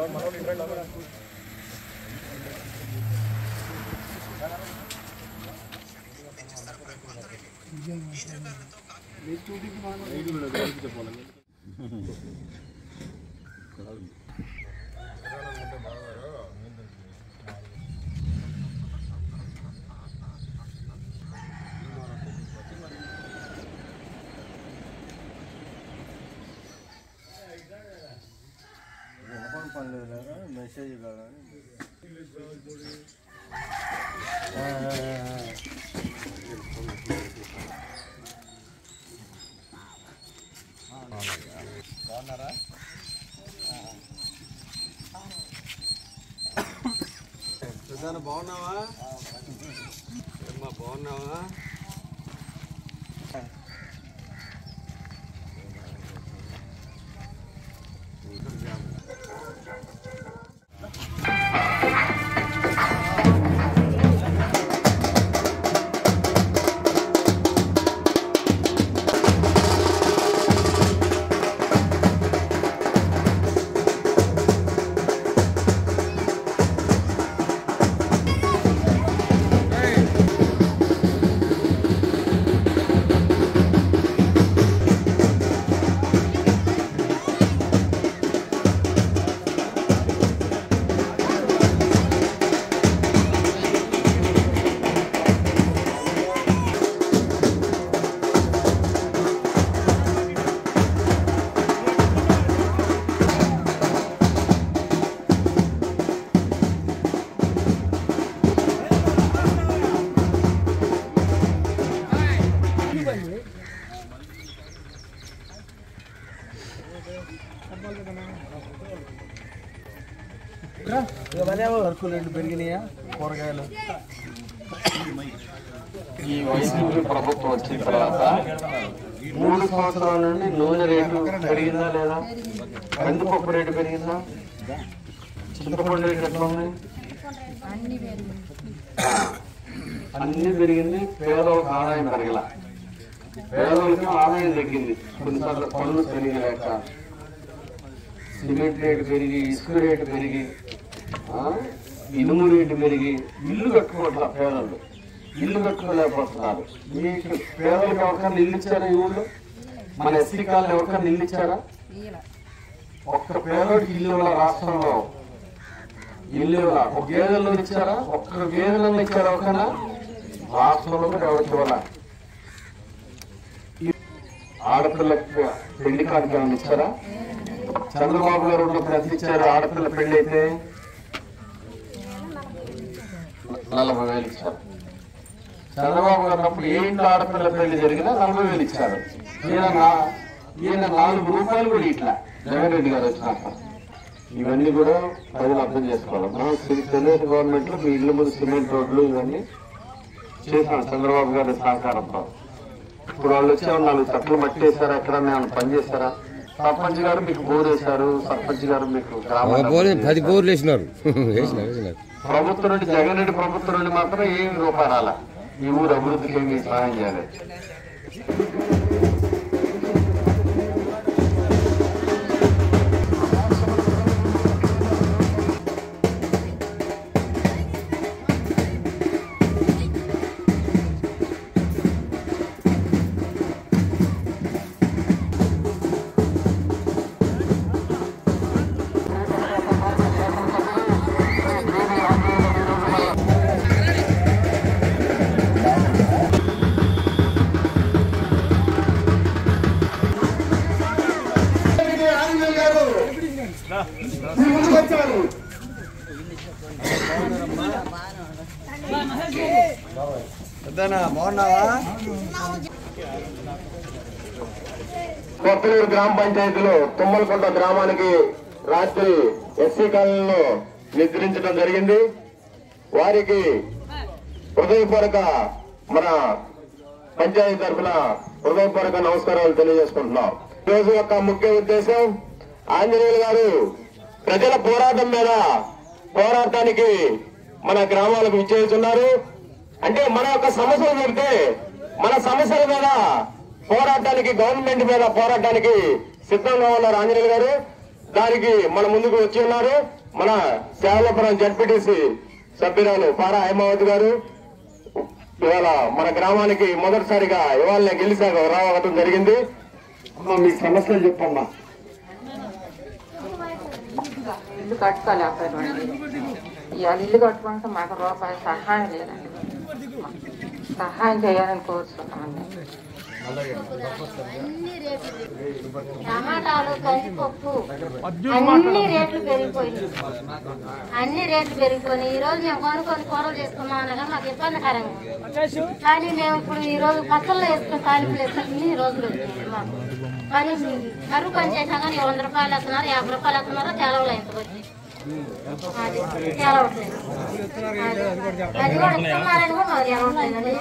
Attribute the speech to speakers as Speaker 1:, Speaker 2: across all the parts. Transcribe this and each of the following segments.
Speaker 1: Message కదా
Speaker 2: సుధాన బాగున్నావా ఏమ్మా బాగున్నావా
Speaker 1: సరుకులు రెండు పెరిగినాయా కూరగాయలు
Speaker 3: ఈ వైసీపీ ప్రభుత్వం వచ్చిన తర్వాత మూడు సంవత్సరాల నుండి నూనె రేటు పెరిగిందా లేదా కందిపప్పు రేటు పెరిగిందా చింతపండు రేటు ఎట్లా ఉంది అన్ని పెరిగింది పేదలకు ఆదాయం పెరగల పేదలకు ఆదాయం తగ్గింది కొన్నిసార్లు పనులు పెరిగలేక సిమెంట్ రేటు పెరిగి ఇసుక రేటు పెరిగి ఆ, ఇనుము రేటు పెరిగి ఇల్లు కట్టుకోవట్ల పేదలు ఇల్లు కట్టుకోలేకపోతున్నారు మీకు పేదలకు ఎవరికైనా ఇల్లు ఇచ్చారా ఈ ఊళ్ళో మన ఎస్సీ కాళ్ళు ఎవరికైనా ఇల్లు ఇచ్చారా ఒక్క పేదోడికి ఇల్లు ఇవ్వాల రాష్ట్రంలో ఇల్లు ఇవ్వాల ఒక గేదెల్లో ఇచ్చారా ఒక్క గేదెలలో ఇచ్చారా ఒకనా రాష్ట్రంలో కూడా ఎవరికి ఇవ్వాల ఈ ఆడపిల్లకి పెళ్లి కార్యక్రమం ఇచ్చారా చంద్రబాబు గారు ఉన్నప్పుడు ఎంత ఇచ్చారు ఆడపిల్ల పెళ్లి అయితే నలభై వేలు ఇచ్చారు చంద్రబాబు గారు ఉన్నప్పుడు ఏ ఇంట్లో ఆడపిల్ల పెళ్లి జరిగినా నలభై వేలు ఇచ్చారు ఈయన నా- ఈయన నాలుగు రూపాయలు కూడా ఇట్లా జగన్ రెడ్డి గారు వచ్చినాక ఇవన్నీ కూడా ప్రజలు అర్థం చేసుకోవాలి మనం సి- తెలుగుదేశం గవర్నమెంట్ లో మీ ఇళ్ళ ముందు సిమెంట్ రోడ్లు ఇవన్నీ చేశాం చంద్రబాబు గారి సహకారంతో ఇప్పుడు వాళ్ళు వచ్చి ఏమన్నా నాలుగు చెట్లు మట్టి వేసారా ఎక్కడ ఏమైనా పని చేశారా సర్పంచ్ గారు మీకు బోర్ వేశారు సర్పంచ్ గారు మీకు గ్రామ
Speaker 4: బోర్లు పది బోర్లు వేసినారు వేసినారు వేసినారు
Speaker 3: ప్రభుత్వం నుండి జగన్ రెడ్డి ప్రభుత్వం నుండి మాత్రం ఏమి రూపాయి రాలా ఈ ఊరు అభివృద్ధికి ఏమి సహాయం చేయాలి
Speaker 2: పెద్దనా బాగున్నావా
Speaker 3: కొత్తలూరు గ్రామ పంచాయతీలో తుమ్మలకుంట గ్రామానికి రాత్రి ఎస్సీ కాలనీలో నిద్రించడం జరిగింది వారికి హృదయపూర్వక మన పంచాయతీ తరఫున హృదయపూర్వక నమస్కారాలు తెలియజేసుకుంటున్నాం ఈ రోజు యొక్క ముఖ్య ఉద్దేశం ఆంజనేయులు గారు ప్రజల పోరాటం మీద పోరాటానికి మన గ్రామాలకు విచ్చేస్తున్నారు అంటే మన యొక్క సమస్యలు చెబితే మన సమస్యల మీద పోరాటానికి గవర్నమెంట్ మీద పోరాటానికి సిద్ధంగా ఉన్నారు ఆంజనేయులు గారు
Speaker 5: దానికి మన ముందుకు వచ్చి ఉన్నారు మన సేవలపురం జడ్పీటీసీ సభ్యురాలు పారా హైమావతి గారు ఇవాళ మన గ్రామానికి మొదటిసారిగా ఇవాళ గెలిచాక రావడం జరిగింది అమ్మా, మీ సమస్యలు చెప్పమ్మా
Speaker 6: ఇల్లు కట్టుకోలేకపోయామండి ఇవాళ ఇల్లు కట్టుకుంటే మాకు రూపాయి సహాయం లేదండి సహాయం చేయాలని కోరుతున్నామండి
Speaker 7: టమాటాలు కందిపప్పు అన్ని రేట్లు పెరిగిపోయినాయి అన్ని రేట్లు పెరిగిపోయినాయి ఈ రోజు మేము కొనుక్కొని కూరలు చేసుకున్నాం అనగా మాకు ఇబ్బందికరంగా ఉంది. కానీ మేము ఇప్పుడు ఈ రోజు పచ్చళ్ళు వేసుకుని తాలింపులు వేసుకుని ఇన్ని రోజులు వచ్చినాయి మాకు కానీ కరువు పని చేసినా కానీ వంద రూపాయలు వేస్తున్నారు యాభై రూపాయలు వేస్తున్నారు తెలవలు ఎంత వచ్చి అది తెలవట్లేదు అది అది కూడా ఇస్తున్నారని కూడా మాకు తెలవట్లేదండి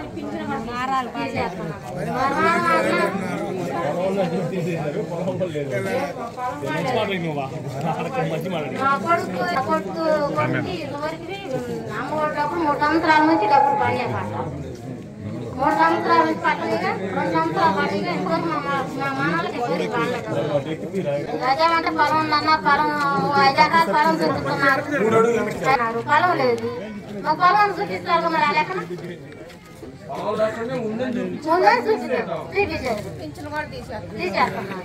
Speaker 7: మా కొడుకు మా కొడుకు కొడుకు ఇంతవరకు అమ్మఒడి డబ్బులు మూడు సంవత్సరాల నుంచి డబ్బులు పడినాయి పంట మూడు సంవత్సరాల నుంచి పట్టలేక రెండు సంవత్సరాలు పడలేక ఇంతవరకు మా మా- మా మానాలకి ఇంతవరకు పడలేదు అదేమంటే పొలం ఉందన్న పొలం ఐదు ఎకరాల పొలం చూపిస్తున్నారు అన్నారు. పొలం లేదు మా పొలం చూపిస్తారు మరి ఆ లెక్కన ముందే చూపిస్తారు చూపించారు తీసేస్తున్నారు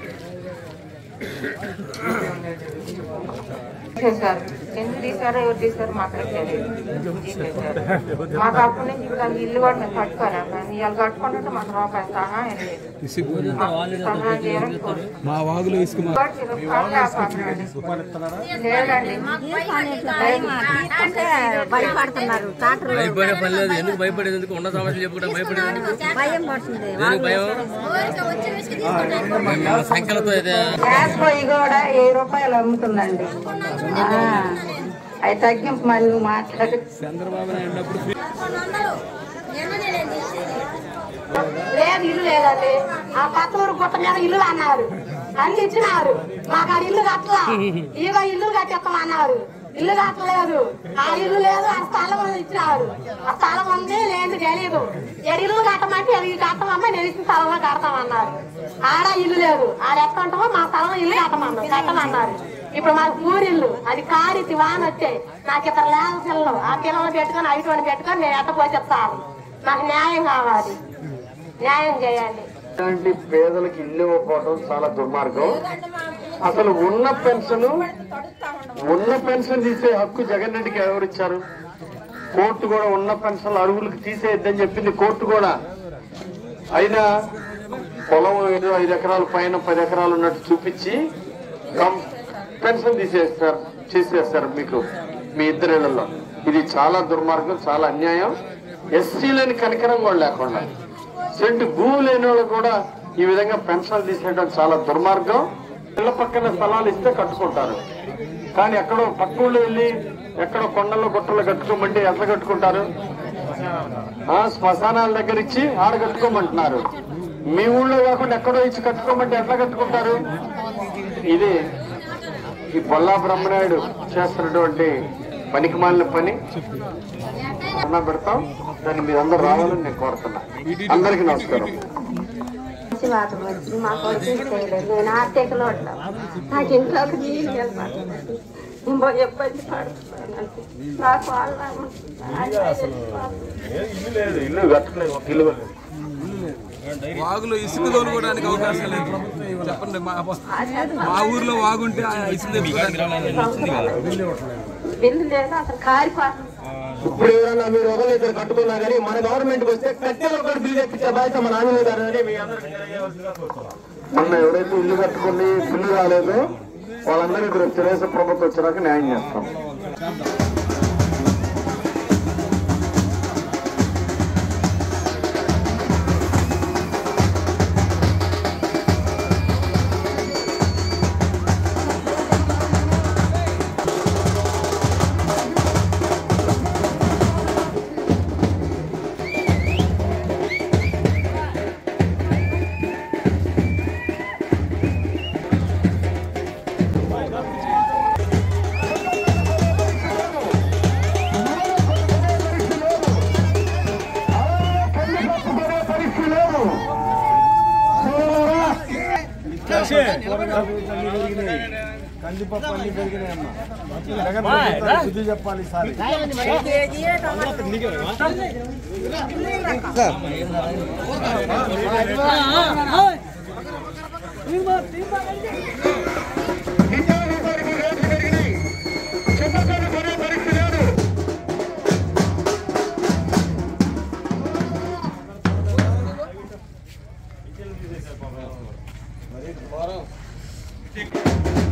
Speaker 6: తీసేశారు ఎందుకు తీశారో ఎవరు తీశారు మాకు తెలియదు తీసేశారు మాకు అప్పటి నుంచి ఇప్పుడు అది ఇల్లు కూడా మేము కట్టుకోలేము కానీ ఇవాళ కట్టుకుంటుంటే మాకు రూపాయి సహాయం లేదు మాకు సహాయం చేయాలని కోరుతున్నాం.
Speaker 8: మా వాగులో ఇసుక మా-
Speaker 6: ఇంకోటి ఇది పని లేదండి
Speaker 9: భయపడుతున్నారు డాక్టర్
Speaker 8: భయపడే పని లేదు ఎందుకు భయపడేది ఎందుకు ఉన్న సమస్యలు చెప్పుకుంటే భయపడేది ఎందుకు
Speaker 9: భయం పడుతుంది
Speaker 8: దేనికి భయం మేము సంఖ్యలతో అయితే
Speaker 6: గ్యాస్ పొయ్యి కూడా వెయ్యి రూపాయలు అమ్ముతుందండి ఆ, అవి తగ్గింపు మళ్ళీ నువ్వు మాట్లాడు
Speaker 8: చంద్రబాబు నాయుడు ఉన్నప్పుడు ఫ్రీ-
Speaker 7: లేదు ఇల్లు లేదండి ఆ పక్కూరు గుట్ట మీద ఇల్లు అన్నారు అన్ని ఇచ్చినారు మాకు ఆ ఇల్లు కట్టలా ఇక ఇల్లు కట్టేస్తాం అన్నారు ఇల్లు కట్టలేదు ఆ ఇల్లు లేదు ఆ స్థలం ఇచ్చినారు ఆ స్థలం ఉంది లేదు తెలియదు ఏడు ఇల్లు కట్టమంటే అది కట్టమమ్మా నేను ఇచ్చిన స్థలంలో కడతామన్నారు ఆడ ఇల్లు లేదు ఆడ ఎక్కడ ఉంటామో మా స్థలం ఇల్లు కట్టమన్నారు కట్టమన్నారు ఇప్పుడు మాకు పూరిల్లు అది కారితి వాన వచ్చాయి నాకు ఇద్దరు లేవ పిల్లలు ఆ పిల్లలు పెట్టుకొని ఐదు పెట్టుకొని నేను ఎట్ట పోసేస్తాను మాకు న్యాయం కావాలి న్యాయం చేయాలి
Speaker 5: ఇలాంటి పేదలకు ఇల్లు ఇవ్వకపోవడం చాలా దుర్మార్గం అసలు ఉన్న పెన్షన్ ఉన్న పెన్షన్ తీసే హక్కు జగన్ రెడ్డికి ఎవరు ఇచ్చారు కోర్టు కూడా ఉన్న పెన్షన్ అరువులకు తీసేయద్దని చెప్పింది కోర్టు కూడా అయినా పొలం ఏదో ఐదు ఎకరాల పైన పది ఎకరాలు ఉన్నట్టు చూపించి కం- పెన్షన్ తీసేస్తారు చేసేస్తారు మీకు మీ ఇద్దరిళ్లలో ఇది చాలా దుర్మార్గం చాలా అన్యాయం ఎస్సీలని కనికరం కూడా లేకుండా సెంటు భూమి లేని వాళ్ళు కూడా ఈ విధంగా పెన్షన్ తీసేయడం చాలా దుర్మార్గం ఇళ్ల పక్కన స్థలాలు ఇస్తే కట్టుకుంటారు కానీ ఎక్కడో పక్క ఊళ్ళో వెళ్ళి ఎక్కడో కొండల్లో గుట్టలు కట్టుకోమంటే ఎట్లా కట్టుకుంటారు ఆ శ్మశానాల దగ్గర ఇచ్చి ఆడ కట్టుకోమంటున్నారు మీ ఊళ్ళో కాకుండా ఎక్కడో ఇచ్చి కట్టుకోమంటే ఎట్లా కట్టుకుంటారు ఇది ఈ బొల్లా బ్రహ్మనాయుడు చేస్తున్నటువంటి పనికి మాలిన పని అన్నా పెడతాం దాన్ని మీరందరూ రావాలని నేను కోరుతున్నా అందరికీ నమస్కారం
Speaker 7: వాతం వచ్చి మాకు వచ్చి చేయలేదు నేను ఆర్థికలో ఉంటాను నాకు ఇంట్లోకి నీళ్ళు వెళ్ళిపోతుంది ఇంకో ఇబ్బంది పడుతున్నాను నాకు వాళ్ళ
Speaker 5: ఇల్లు కట్టలేదు ఒక ఇల్లు కూడా లేదు.
Speaker 8: వాగులో ఇసుక తోలుకోవడానికి అవకాశం లేదు చెప్పండి మా మా ఊర్లో వాగుంటే ఆ ఇసుక తెచ్చుకోవడానికి
Speaker 7: బిల్లు లేదు అసలు కారిపోతుంది
Speaker 5: ఇప్పుడు ఎవరన్నా మీరు ఒకరు ఇద్దరు కట్టుకున్నా కానీ మన గవర్నమెంట్ వస్తే కట్టెలు ఒకటి బిల్లు తెప్పించే బాధ్యత మన ఆంజనేయ గారు అని మీ అందరికీ తెలియజేయవలసిందిగా కోరుతున్నాం. మొన్న ఎవరైతే ఇల్లు కట్టుకుని బిల్లు రాలేదు వాళ్ళందరికీ ఇప్పుడు తెలుగుదేశం ప్రభుత్వం వచ్చినాక న్యాయం చేస్తాం
Speaker 1: కూరగాయలు అన్ని పెరిగినాయి కందిపప్పు అన్ని పెరిగినాయమ్మా జగన్ ప్రభుత్వం బుద్ధి చెప్పాలి ఈసారి
Speaker 2: మరి వారం